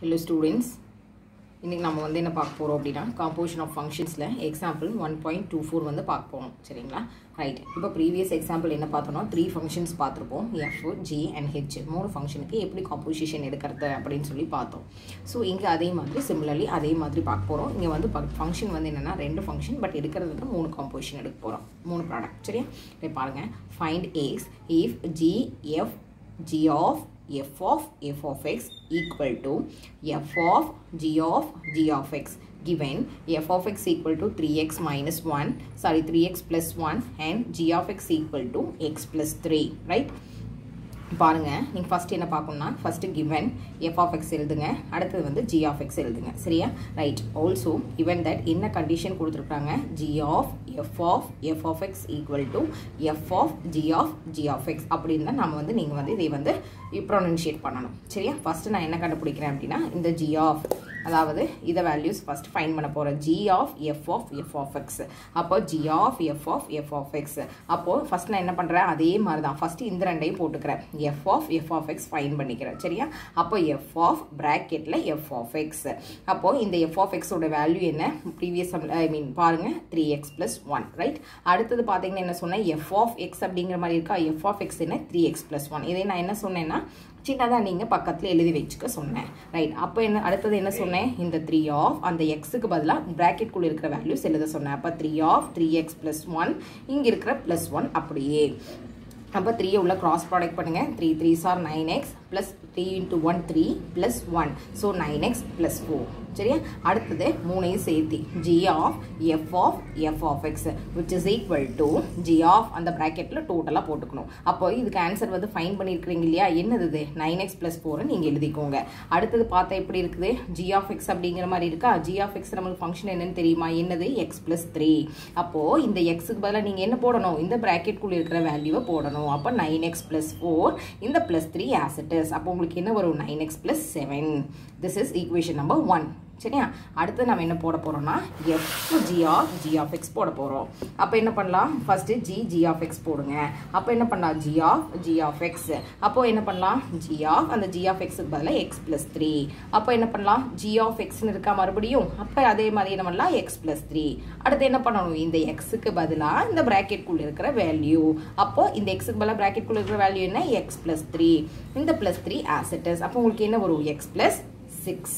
hello students இன்றைக்கி நம்ம வந்து என்ன பார்க்க போகிறோம் அப்படின்னா காம்போசிஷன் ஆஃப் ஃபங்க்ஷன்ஸில் example one point two four வந்து பார்க்க போகிறோம் சரிங்களா ரைட் இப்போ ப்ரீவியஸ் எக்ஸாம்பிள் என்ன பார்த்தோம்னா த்ரீ ஃபங்க்ஷன்ஸ் பார்த்துருப்போம் எஃப் ஜி அண்ட் ஹெச் மூணு ஃபங்க்ஷனுக்கு எப்படி காம்போசிஷன் எடுக்கிறது அப்படின்னு சொல்லி பார்த்தோம் ஸோ இங்கே அதே மாதிரி சிமிலர்லி அதே மாதிரி பார்க்க போகிறோம் இங்கே வந்து ஃபங்க்ஷன் வந்து என்னென்னா ரெண்டு ஃபங்க்ஷன் பட் எடுக்கிறது வந்து மூணு காம்போசிஷன் எடுக்க போகிறோம் மூணு ப்ராடக்ட் சரியா இப்போ பாருங்கள் find as if g f g of f of f of x equal to f of g of g of x given f of x equal to 3x minus 1 sorry 3x plus 1 and g of x equal to x plus 3 right பாருங்க நீங்கள் first என்ன பார்க்கணும்னா first given f of x எழுதுங்க அடுத்தது வந்து g of x எழுதுங்க சரியா right also given that என்ன கண்டிஷன் கொடுத்துருக்காங்க g of f of f of x equal to f of g of g of x அப்படின்னு தான் நம்ம வந்து நீங்கள் வந்து இதை வந்து ப்ரொனன்ஷியேட் பண்ணணும் சரியா ஃபஸ்ட்டு நான் என்ன கண்டுபிடிக்கிறேன் அப்படின்னா இந்த ஜி ஆஃப் அதாவது இதை வேல்யூஸ் ஃபஸ்ட் ஃபைன் பண்ண போகிறேன் g of f of f of x அப்போ g of f of f of x அப்போது ஃபஸ்ட் நான் என்ன பண்ணுறேன் அதே மாதிரி தான் ஃபஸ்ட்டு இந்த ரெண்டையும் போட்டுக்கிறேன் f of f of x find பண்ணிக்கிறேன் சரியா அப்போ எஃப் ஆஃப் ப்ராக்கெட்டில் எஃப் ஆஃப் எக்ஸ் அப்போது இந்த எஃப் ஆஃப் எக்ஸோட வேல்யூ என்ன ப்ரீவியஸ் ஐ மீன் பாருங்கள் three x plus one right அடுத்தது பார்த்தீங்கன்னா என்ன சொன்னேன் எஃப் ஆஃப் எக்ஸ் அப்படிங்கிற மாதிரி இருக்கா எஃப் ஆஃப் எக்ஸ் என்ன த்ரீ எக்ஸ் ப்ளஸ் ஒன் இதை நான் என்ன சொன்னேன்னா சின்னதாக நீங்கள் பக்கத்தில் எழுதி வச்சுக்க சொன்னேன் ரைட் அப்போ என்ன அடுத்தது என்ன சொன்னேன் இந்த த்ரீ ஆஃப் அந்த எக்ஸுக்கு பதிலாக ப்ராக்கெட்குள்ளே இருக்கிற வேல்யூஸ் எழுத சொன்னேன் அப்போ three of three x plus one இங்கே இருக்கிற ப்ளஸ் ஒன் அப்படியே அப்போ த்ரீயை உள்ள கிராஸ் ப்ராடக்ட் பண்ணுங்கள் three three sir nine x plus three into one three plus one so nine x plus four சரியா அடுத்தது மூணையும் சேர்த்தி g of f of f of x which is equal to g of அந்த ப்ராக்கெட்டில் டோட்டலாக போட்டுக்கணும் அப்போ இதுக்கு ஆன்சர் வந்து ஃபைன் பண்ணியிருக்கிறீங்க இல்லையா என்னது இது நைன் எக்ஸ் ப்ளஸ் ஃபோரை நீங்கள் எழுதிக்கோங்க அடுத்தது பார்த்தா எப்படி இருக்குது ஜி ஆஃப் எக்ஸ் அப்படிங்கிற மாதிரி இருக்கா ஜி ஆஃப் எக்ஸ் நம்மளுக்கு ஃபங்க்ஷன் என்னன்னு தெரியுமா என்னது எக்ஸ் ப்ளஸ் த்ரீ அப்போது இந்த எக்ஸுக்கு பதிலாக நீங்கள் என்ன போடணும் இந்த ப்ராக்கெட்குள்ளே இருக்கிற வேல்யூவை போடணும் அப்போ நைன் எக்ஸ் ப்ளஸ் ஃபோர் இந்த ப்ளஸ் த்ரீ ஆசிட்டஸ் அப்போ உங்களுக்கு என்ன வரும் nine x plus seven this is equation number one சரியா அடுத்து நம்ம என்ன போட போகிறோம்னா f g of g of x போட போகிறோம் அப்போ என்ன பண்ணலாம் first g g of x போடுங்க அப்போ என்ன பண்ணலாம் g of g of x அப்போ என்ன பண்ணலாம் ஜி ஆஃப் அந்த ஜி ஆஃப் எக்ஸுக்கு பதிலாக எக்ஸ் ப்ளஸ் த்ரீ அப்போ என்ன பண்ணலாம் ஜி ஆஃப் எக்ஸ்னு இருக்கா மறுபடியும் அப்போ அதே மாதிரி என்ன பண்ணலாம் எக்ஸ் ப்ளஸ் த்ரீ அடுத்து என்ன பண்ணணும் இந்த எக்ஸுக்கு பதிலாக இந்த ப்ராக்கெட்குள்ளே இருக்கிற வேல்யூ அப்போ இந்த எக்ஸுக்கு பதிலாக ப்ராக்கெட்குள்ளே இருக்கிற வேல்யூ என்ன எக்ஸ் ப்ளஸ் த்ரீ இந்த ப்ளஸ் த்ரீ ஆசிட்டஸ் அப்போ உங்களுக்கு என்ன வரும் எக்ஸ் ப்ளஸ் சிக்ஸ்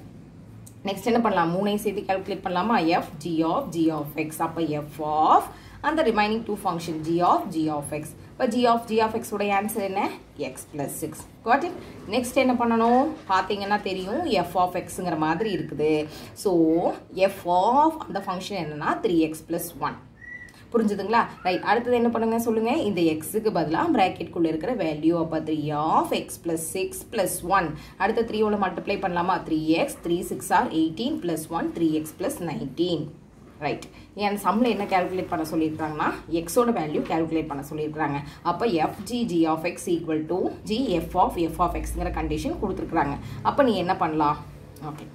நெக்ஸ்ட் என்ன பண்ணலாம் மூணையும் சேர்த்து கால்குலேட் பண்ணலாமா f g of g of x அப்போ எஃப் ஆஃப் அந்த remaining two function g of g of x இப்போ g of g of x உடைய ஆன்சர் என்ன x plus six got it next என்ன பண்ணணும் பார்த்தீங்கன்னா தெரியும் எஃப் ஆஃப் எக்ஸுங்கிற மாதிரி இருக்குது ஸோ எஃப் ஆஃப் அந்த ஃபங்க்ஷன் என்னன்னா த்ரீ எக்ஸ் பிளஸ் ஒன் புரிஞ்சுதுங்களா ரைட் அடுத்தது என்ன பண்ணுங்க சொல்லுங்க இந்த எக்ஸுக்கு பதிலாக ப்ராக்கெட்குள்ள இருக்கிற வேல்யூ அப்போ three of x plus six plus one அடுத்த த்ரீயோட மல்டிப்ளை பண்ணலாமா three x three six are eighteen plus one three x plus nineteen right என் சம்மில் என்ன கேல்குலேட் பண்ண சொல்லியிருக்காங்கன்னா எக்ஸோட வேல்யூ கேல்குலேட் பண்ண சொல்லியிருக்காங்க அப்போ f g g of x equal to g f of f of எக்ஸுங்கிற கண்டிஷன் கொடுத்துருக்குறாங்க அப்போ நீ என்ன பண்ணலாம் okay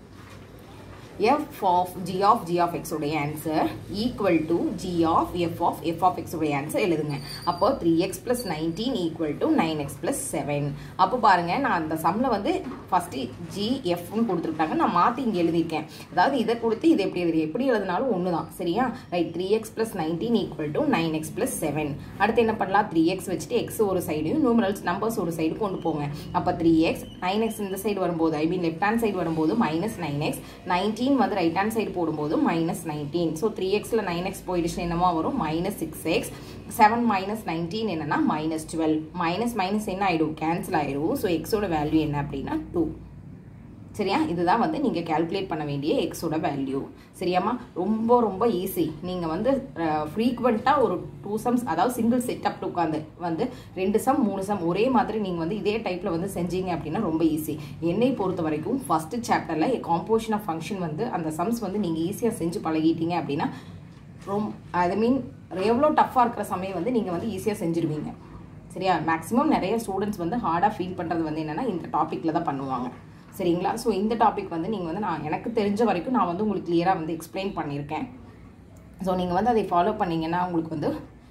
f of g of g of x உடைய answer equal to g of f of f of x உடைய answer எழுதுங்க அப்போ 3x plus 19 equal to 9x plus 7 அப்போ பாருங்க நான் அந்த சம்மில் வந்து ஃபஸ்ட்டு ஜி எஃப்னு கொடுத்துருக்காங்க நான் மாற்றி இங்கே எழுதியிருக்கேன் அதாவது இதை கொடுத்து இது எப்படி எழுதி எப்படி எழுதினாலும் ஒன்று தான் சரியா right three x plus nineteen equal to nine x plus seven அடுத்து என்ன பண்ணலாம் த்ரீ எக்ஸ் வச்சுட்டு எக்ஸ் ஒரு சைடையும் நியூமரல்ஸ் நம்பர்ஸ் ஒரு சைடு கொண்டு போங்க அப்போ த்ரீ எக்ஸ் நைன் எக்ஸ் இந்த சைடு வரும்போது I mean left hand side வரும்போது minus nine x nineteen nineteen வந்து ரைட் ஹேண்ட் சைடு போடும்போது மைனஸ் நைன்டீன் ஸோ த்ரீ எக்ஸில் நைன் எக்ஸ் போயிடுச்சு என்னமா வரும் minus six x seven minus nineteen என்னன்னா மைனஸ் டுவெல் மைனஸ் மைனஸ் என்ன ஆகிடும் கேன்சல் ஆயிடும் ஸோ எக்ஸோட வேல்யூ என்ன அப்படின்னா டூ சரியா இதுதான் வந்து நீங்கள் கேல்குலேட் பண்ண வேண்டிய எக்ஸோட வேல்யூ சரியாம்மா ரொம்ப ரொம்ப ஈஸி நீங்கள் வந்து ஃப்ரீக்வெண்ட்டாக ஒரு டூ சம்ஸ் அதாவது சிங்கிள் செட்டப் உட்காந்து வந்து ரெண்டு சம் மூணு சம் ஒரே மாதிரி நீங்கள் வந்து இதே டைப்பில் வந்து செஞ்சீங்க அப்படின்னா ரொம்ப ஈஸி என்னை பொறுத்த வரைக்கும் ஃபஸ்ட்டு சாப்டரில் காம்போசிஷன் ஆஃப் ஃபங்க்ஷன் வந்து அந்த சம்ஸ் வந்து நீங்கள் ஈஸியாக செஞ்சு பழகிட்டீங்க அப்படின்னா ரொம் ஐ மீன் எவ்வளோ டஃப்பாக இருக்கிற சமயம் வந்து நீங்கள் வந்து ஈஸியாக செஞ்சுருவீங்க சரியா மேக்ஸிமம் நிறைய ஸ்டூடெண்ட்ஸ் வந்து ஹார்டாக ஃபீல் பண்ணுறது வந்து என்னென்னா இந்த டாப்பிக்கில் தான் பண்ணுவாங்க சரிங்களா ஸோ இந்த டாபிக் வந்து நீங்கள் வந்து நான் எனக்கு தெரிஞ்ச வரைக்கும் நான் வந்து உங்களுக்கு கிளியராக வந்து எக்ஸ்பிளைன் பண்ணியிருக்கேன் ஸோ நீங்கள் வந்து அதை ஃபாலோ பண்ணிங்கன்னா உங்களுக்கு வந்து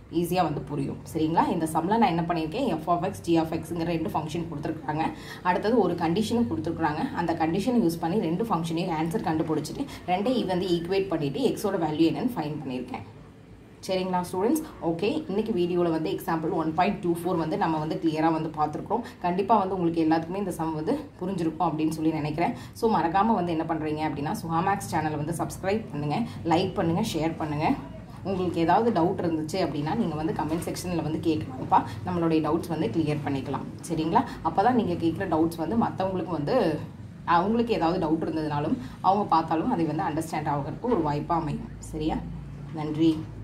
ஈஸியாக வந்து புரியும் சரிங்களா இந்த சம்மில் நான் என்ன பண்ணியிருக்கேன் f of x g of எக்ஸுங்கிற ரெண்டு ஃபங்க்ஷன் கொடுத்துருக்காங்க அடுத்தது ஒரு கண்டிஷனும் கொடுத்துருக்காங்க அந்த கண்டிஷனை யூஸ் பண்ணி ரெண்டு ஃபங்க்ஷனையும் ஆன்சர் கண்டுபிடிச்சிட்டு ரெண்டையும் வந்து ஈக்குவேட் பண்ணிவிட்டு எக்ஸோட வேல்யூ என்னன்னு ஃபைன் பண்ணியிருக்கேன் சரிங்களா ஸ்டூடெண்ட்ஸ் ஓகே இன்னைக்கு வீடியோவில் வந்து example one point two four வந்து நம்ம வந்து கிளியராக வந்து பார்த்துருக்கோம் கண்டிப்பாக வந்து உங்களுக்கு எல்லாத்துக்குமே இந்த சம் வந்து புரிஞ்சிருக்கும் அப்படின்னு சொல்லி நினைக்கிறேன் ஸோ மறக்காமல் வந்து என்ன பண்ணுறீங்க அப்படின்னா சுஹாமேக்ஸ் சேனலை வந்து சப்ஸ்கிரைப் பண்ணுங்கள் லைக் பண்ணுங்கள் ஷேர் பண்ணுங்கள் உங்களுக்கு ஏதாவது டவுட் இருந்துச்சு அப்படின்னா நீங்கள் வந்து கமெண்ட் செக்ஷனில் வந்து கேட்கலாம்ப்பா நம்மளுடைய டவுட்ஸ் வந்து கிளியர் பண்ணிக்கலாம் சரிங்களா அப்போ தான் நீங்கள் கேட்குற டவுட்ஸ் வந்து மற்றவங்களுக்கு வந்து அவங்களுக்கு ஏதாவது டவுட் இருந்ததுனாலும் அவங்க பார்த்தாலும் அதை வந்து அண்டர்ஸ்டாண்ட் ஆகிறதுக்கு ஒரு வாய்ப்பாக அமையும் சரியா நன்றி